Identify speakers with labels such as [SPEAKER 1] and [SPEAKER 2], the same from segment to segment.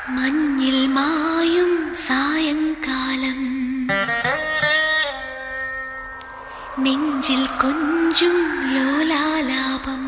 [SPEAKER 1] മഞ്ഞിൽ മായും സായങ്കാലം നെഞ്ചിൽ കൊഞ്ചും ലോലാലാപം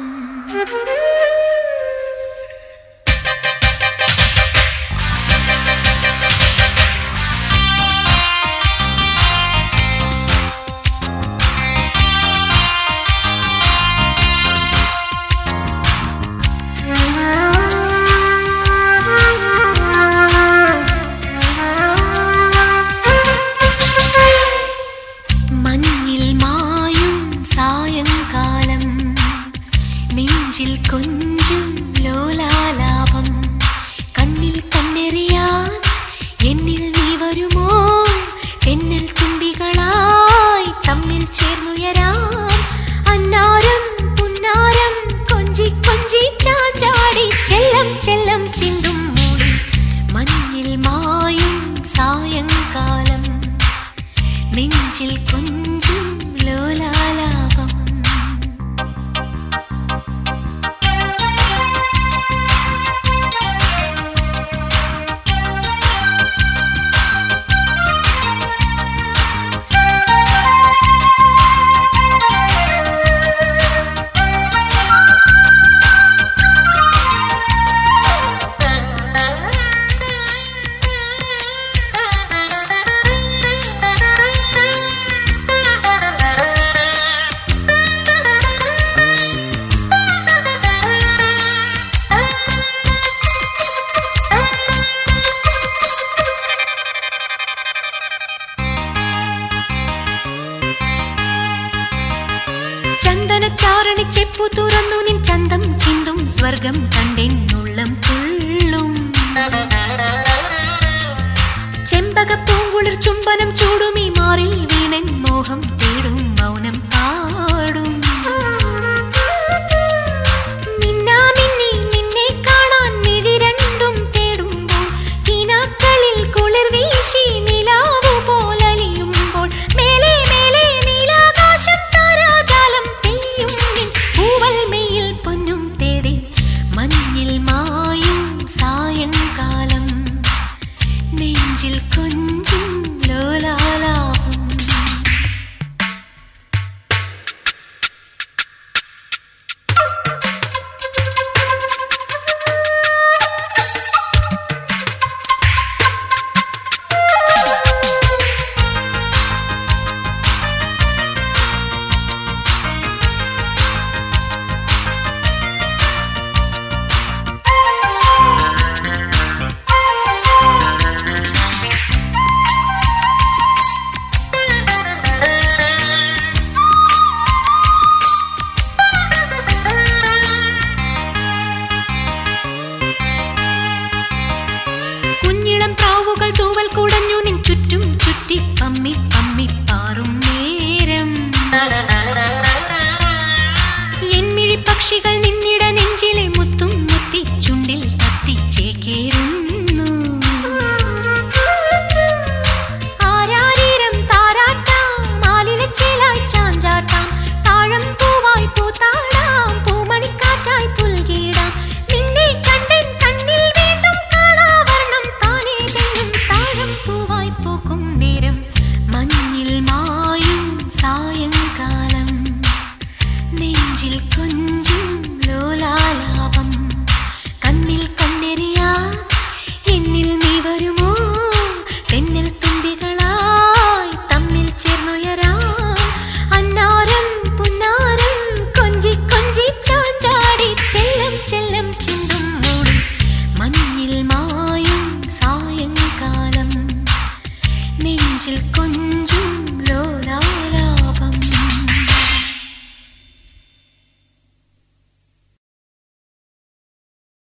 [SPEAKER 1] മഞ്ഞിൽ മായും സായങ്കാലം നെഞ്ചിൽ കൊഞ്ചും ലോലാലാപം കണ്ണിൽ കണ്ണെറിയാൻ എന്നിൽ നീ വരുമോ എന്നിൽ തുമ്പികളായി തമ്മിൽ ചേർന്നുയരാം അന്നാരം പുന്നാരം കൊഞ്ചി കൊഞ്ചി ചാഞ്ചാടി ചെല്ലം ചെല്ലം ചിന്തും മൂളി മഞ്ഞിൽ മായും സായങ്കാലം നെഞ്ചിൽ കൊഞ്ചും ലോലാലാപം ചന്ദനച്ചാരണി ചെപ്പു തുറന്നു നിൻ ചന്തം ചിന്തും സ്വർഗം കണ്ടെന്നുള്ളം തുള്ളും ചെമ്പക പൂങ്കുളിർ ചുംബനം ചൂടും ഈ മാറിൽ വീണൻ മോഹം തേടും മൗനം